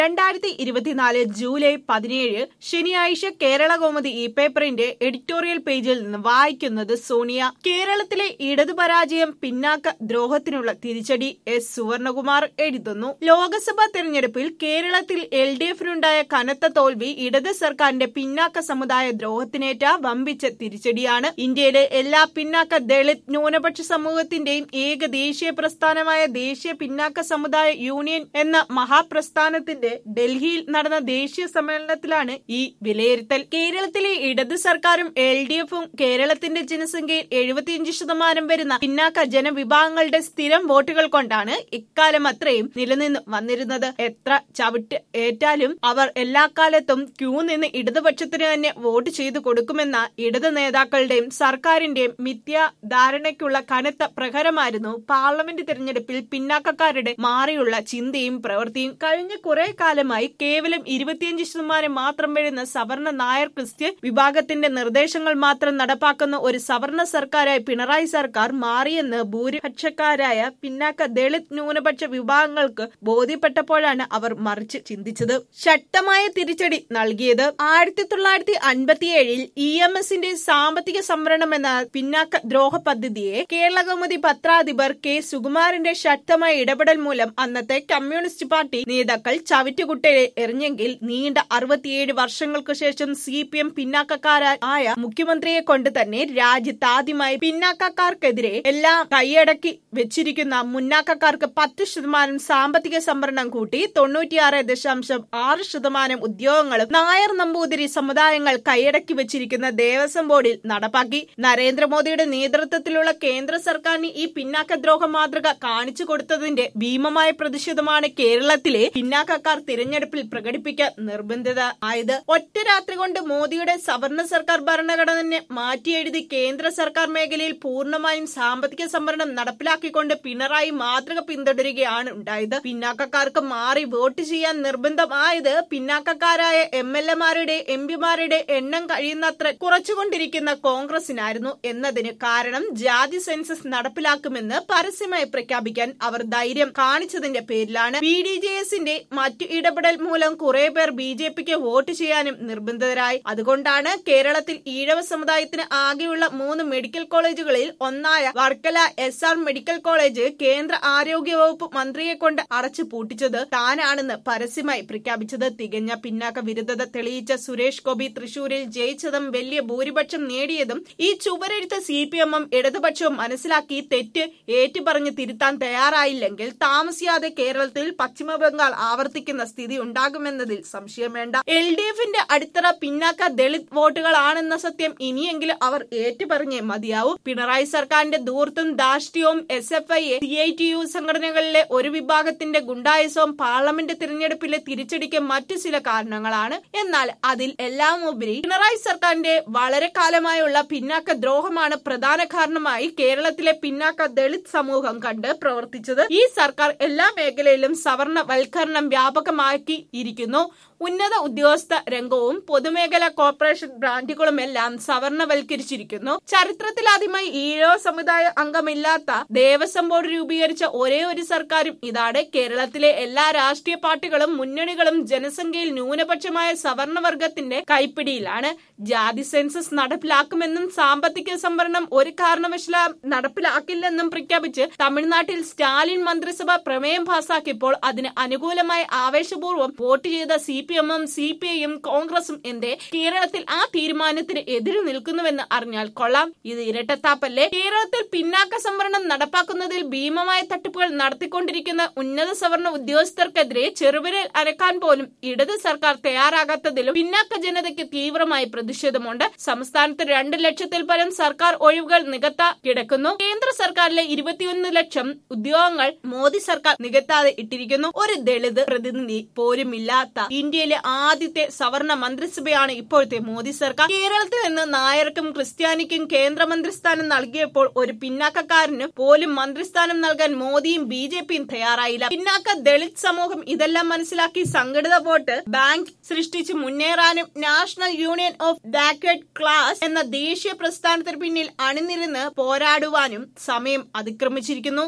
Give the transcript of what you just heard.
രണ്ടായിരത്തി ഇരുപത്തിനാല് ജൂലൈ പതിനേഴ് ശനിയാഴ്ച കേരള കൗമുദി ഈ പേപ്പറിന്റെ എഡിറ്റോറിയൽ പേജിൽ നിന്ന് വായിക്കുന്നത് സോണിയ കേരളത്തിലെ ഇടതു പരാജയം പിന്നാക്ക ദ്രോഹത്തിനുള്ള തിരിച്ചടി എസ് സുവർണകുമാർ എഴുതുന്നു ലോക്സഭാ തെരഞ്ഞെടുപ്പിൽ കേരളത്തിൽ എൽ ഡി എഫിനുണ്ടായ കനത്ത തോൽവി ഇടത് സർക്കാരിന്റെ പിന്നാക്ക സമുദായ ദ്രോഹത്തിനേറ്റ വമ്പിച്ച തിരിച്ചടിയാണ് ഇന്ത്യയിലെ എല്ലാ പിന്നാക്ക ദളിത് ന്യൂനപക്ഷ സമൂഹത്തിന്റെയും ഏക ദേശീയ പ്രസ്ഥാനമായ ദേശീയ പിന്നാക്ക സമുദായ യൂണിയൻ എന്ന മഹാപ്രസ്ഥാനത്തിന്റെ ഡൽഹിയിൽ നടന്ന ദേശീയ സമ്മേളനത്തിലാണ് ഈ വിലയിരുത്തൽ കേരളത്തിലെ ഇടത് സർക്കാരും എൽ ഡി എഫും കേരളത്തിന്റെ ജനസംഖ്യയിൽ എഴുപത്തിയഞ്ച് ശതമാനം വരുന്ന പിന്നാക്ക ജനവിഭാഗങ്ങളുടെ സ്ഥിരം വോട്ടുകൾ കൊണ്ടാണ് ഇക്കാലം അത്രയും നിലനിന്ന് വന്നിരുന്നത് എത്ര ചവിട്ട് ഏറ്റാലും അവർ എല്ലാ കാലത്തും ക്യൂ നിന്ന് ഇടതുപക്ഷത്തിന് തന്നെ വോട്ട് ചെയ്തു കൊടുക്കുമെന്ന ഇടത് നേതാക്കളുടെയും സർക്കാരിന്റെയും മിഥ്യാ ധാരണയ്ക്കുള്ള കനത്ത പ്രഹരമായിരുന്നു പാർലമെന്റ് തെരഞ്ഞെടുപ്പിൽ പിന്നാക്കക്കാരുടെ മാറിയുള്ള ചിന്തയും പ്രവൃത്തിയും കഴിഞ്ഞ കുറെ കാലമായി കേവലം ഇരുപത്തിയഞ്ച് ശതമാനം മാത്രം വരുന്ന സവർണ നായർ ക്രിസ്ത്യൻ വിഭാഗത്തിന്റെ നിർദ്ദേശങ്ങൾ മാത്രം നടപ്പാക്കുന്ന ഒരു സവർണ സർക്കാരായി പിണറായി സർക്കാർ മാറിയെന്ന് ഭൂരിപക്ഷക്കാരായ പിന്നാക്ക ദളിത് ന്യൂനപക്ഷ വിഭാഗങ്ങൾക്ക് ബോധ്യപ്പെട്ടപ്പോഴാണ് അവർ മറിച്ച് ചിന്തിച്ചത് ശക്തമായ തിരിച്ചടി നൽകിയത് ആയിരത്തി തൊള്ളായിരത്തി അൻപത്തിയേഴിൽ ഇ എം എസിന്റെ സാമ്പത്തിക സംവരണം എന്ന പിന്നാക്ക ദ്രോഹ പദ്ധതിയെ കേരള കൗമുദി പത്രാധിപർ കെ സുകുമാരന്റെ ശക്തമായ ഇടപെടൽ മൂലം അന്നത്തെ കമ്മ്യൂണിസ്റ്റ് പാർട്ടി നേതാക്കൾ ചവിറ്റുകുട്ടയെ എറിഞ്ഞെങ്കിൽ നീണ്ട അറുപത്തിയേഴ് വർഷങ്ങൾക്ക് ശേഷം സി പി എം പിന്നാക്കക്കാരായ മുഖ്യമന്ത്രിയെ കൊണ്ട് തന്നെ രാജ്യത്ത് ആദ്യമായി പിന്നാക്കക്കാർക്കെതിരെ എല്ലാം കൈയടക്കി വെച്ചിരിക്കുന്ന മുന്നാക്കക്കാർക്ക് പത്ത് ശതമാനം സാമ്പത്തിക സംവരണം കൂട്ടി തൊണ്ണൂറ്റിയാറ് ദശാംശം ആറ് ശതമാനം ഉദ്യോഗങ്ങളും നായർ നമ്പൂതിരി സമുദായങ്ങൾ കൈയടക്കി വെച്ചിരിക്കുന്ന ദേവസ്വം ബോർഡിൽ നടപ്പാക്കി നരേന്ദ്രമോദിയുടെ നേതൃത്വത്തിലുള്ള കേന്ദ്ര സർക്കാരിന് ഈ പിന്നാക്ക ദ്രോഹ മാതൃക കാണിച്ചു കൊടുത്തതിന്റെ ഭീമമായ പ്രതിഷേധമാണ് കേരളത്തിലെ പിന്നാക്കക്കാർ തിരഞ്ഞെടുപ്പിൽ പ്രകടിപ്പിക്കാൻ നിർബന്ധിത ആയത് ഒറ്റ രാത്രി കൊണ്ട് മോദിയുടെ സവർണ സർക്കാർ ഭരണഘടന മാറ്റിയെഴുതി കേന്ദ്ര സർക്കാർ മേഖലയിൽ പൂർണ്ണമായും സാമ്പത്തിക സംവരണം നടപ്പിലാക്കിക്കൊണ്ട് പിണറായി മാതൃക പിന്തുടരുകയാണ് ഉണ്ടായത് പിന്നാക്കക്കാർക്ക് മാറി വോട്ട് ചെയ്യാൻ നിർബന്ധമായത് പിന്നാക്കക്കാരായ എം എൽ എമാരുടെ എം പിമാരുടെ എണ്ണം കഴിയുന്നത്ര കുറച്ചുകൊണ്ടിരിക്കുന്ന കോൺഗ്രസിനായിരുന്നു എന്നതിന് കാരണം ജാതി സെൻസസ് നടപ്പിലാക്കുമെന്ന് പരസ്യമായി പ്രഖ്യാപിക്കാൻ അവർ ധൈര്യം കാണിച്ചതിന്റെ പേരിലാണ് ബി ഡി ജെ എസിന്റെ മറ്റു ഇടപെടൽ മൂലം കുറെ പേർ ബി ജെ പിക്ക് വോട്ട് ചെയ്യാനും നിർബന്ധിതരായി അതുകൊണ്ടാണ് കേരളത്തിൽ ഈഴവ സമുദായത്തിന് ആകെയുള്ള മൂന്ന് മെഡിക്കൽ കോളേജുകളിൽ ഒന്നായ Varkala S R medical college കേന്ദ്ര ആരോഗ്യ വകുപ്പ് മന്ത്രിയെ കൊണ്ട് അടച്ചു പൂട്ടിച്ചത് താനാണെന്ന് പരസ്യമായി പ്രഖ്യാപിച്ചത് തികഞ്ഞ പിന്നാക്ക വിരുദ്ധത തെളിയിച്ച സുരേഷ് ഗോപി തൃശൂരിൽ ജയിച്ചതും വലിയ ഭൂരിപക്ഷം നേടിയതും ഈ ചുവരെഴുത്ത് സി പി എമ്മും ഇടതുപക്ഷവും മനസ്സിലാക്കി തെറ്റ് ഏറ്റുപറഞ്ഞ് തിരുത്താൻ തയ്യാറായില്ലെങ്കിൽ താമസിയാതെ കേരളത്തിൽ പശ്ചിമ ബംഗാൾ ആവർത്തിക്കുന്ന സ്ഥിതി ഉണ്ടാകുമെന്നതിൽ സംശയം വേണ്ട എൽ ഡി എഫിന്റെ അടിത്തറ പിന്നാക്ക ദളിത് വോട്ടുകളാണെന്ന സത്യം ഇനിയെങ്കിലും അവർ ഏറ്റുപറഞ്ഞേ മതിയാവൂ പിണറായി സർക്കാരിന്റെ ദൂർത്തും ധാർഷ്ട്യവും S F I C I T U സംഘടനകളിലെ ഒരു വിഭാഗത്തിന്റെ ഗുണ്ടായുസവും പാർലമെന്റ് തിരഞ്ഞെടുപ്പിലെ തിരിച്ചടിക്ക് മറ്റു ചില കാരണങ്ങളാണ് എന്നാൽ അതിൽ എല്ലാം ഉപരി പിണറായി സർക്കാരിന്റെ വളരെ കാലമായുള്ള പിന്നാക്ക ദ്രോഹമാണ് പ്രധാന കാരണമായി കേരളത്തിലെ പിന്നാക്ക ദളിത് സമൂഹം കണ്ട് പ്രവർത്തിച്ചത് ഈ സർക്കാർ എല്ലാ മേഖലയിലും സവർണവൽക്കരണം വ്യാപകമാക്കി ഇരിക്കുന്നു ഉന്നത ഉദ്യോഗസ്ഥ രംഗവും പൊതുമേഖലാ കോർപ്പറേഷൻ ബ്രാൻഡുകളും എല്ലാം സവർണവൽക്കരിച്ചിരിക്കുന്നു ചരിത്രത്തിലാദ്യമായി ഈഴോ സമുദായ അംഗമില്ലാത്ത ദേവസ്വം ബോർഡ് രൂപീകരിച്ച ഒരേ ഒരു സർക്കാരും ഇതാണ് കേരളത്തിലെ എല്ലാ രാഷ്ട്രീയ പാർട്ടികളും മുന്നണികളും ജനസംഖ്യയിൽ ന്യൂനപക്ഷമായ സവർണവർഗത്തിന്റെ കൈപ്പിടിയിലാണ് ജാതി സെൻസസ് നടപ്പിലാക്കുമെന്നും സാമ്പത്തിക സംവരണം ഒരു കാരണവശാലും നടപ്പിലാക്കില്ലെന്നും പ്രഖ്യാപിച്ച് തമിഴ്നാട്ടിൽ സ്റ്റാലിൻ മന്ത്രിസഭ പ്രമേയം പാസാക്കിയപ്പോൾ അതിന് അനുകൂലമായി ആവേശപൂർവ്വം വോട്ട് ചെയ്ത സി പി എമ്മും സി പി ഐയും കോൺഗ്രസും എന്തേ കേരളത്തിൽ ആ തീരുമാനത്തിന് എതിര് നിൽക്കുന്നുവെന്ന് അറിഞ്ഞാൽ കൊള്ളാം ഇത് ഇരട്ടത്താപ്പല്ലേ കേരളത്തിൽ പിന്നാക്ക സംവരണം നടപ്പാക്കുന്നതിൽ ഭീമമായ തട്ടിപ്പുകൾ നടത്തിക്കൊണ്ടിരിക്കുന്ന ഉന്നത സവർണ ഉദ്യോഗസ്ഥർക്കെതിരെ ചെറുവിരൽ അരക്കാൻ പോലും ഇടത് സർക്കാർ തയ്യാറാകാത്തതിലും പിന്നാക്ക ജനതയ്ക്ക് തീവ്രമായ പ്രതിഷേധമുണ്ട് സംസ്ഥാനത്ത് രണ്ട് ലക്ഷത്തിൽ പരം സർക്കാർ ഒഴിവുകൾ നികത്താ കിടക്കുന്നു കേന്ദ്ര സർക്കാരിലെ ഇരുപത്തിയൊന്ന് ലക്ഷം ഉദ്യോഗങ്ങൾ മോദി സർക്കാർ നികത്താതെ ഇട്ടിരിക്കുന്നു ഒരു ദളിത് പ്രതിനിധി പോലും ഇല്ലാത്ത ഇന്ത്യയിലെ ആദ്യത്തെ സവർണ മന്ത്രിസഭയാണ് ഇപ്പോഴത്തെ മോദി സർക്കാർ കേരളത്തിൽ നിന്ന് നായർക്കും ക്രിസ്ത്യാനിക്കും കേന്ദ്രമന്ത്രിസ്ഥാനം നൽകിയപ്പോൾ ഒരു പിന്നാക്കക്കാരന് പോലും മന്ത്രിസ്ഥാനം നൽകാൻ മോദിയും ബി ജെ പിയും തയ്യാറായില്ല പിന്നാക്ക ദളിത് സമൂഹം ഇതെല്ലാം മനസ്സിലാക്കി സംഘടിത വോട്ട് ബാങ്ക് സൃഷ്ടിച്ച് മുന്നേറാനും National Union of Backward Class എന്ന ദേശീയ പ്രസ്ഥാനത്തിന് പിന്നിൽ അണിനിരുന്ന് പോരാടുവാനും സമയം അതിക്രമിച്ചിരിക്കുന്നു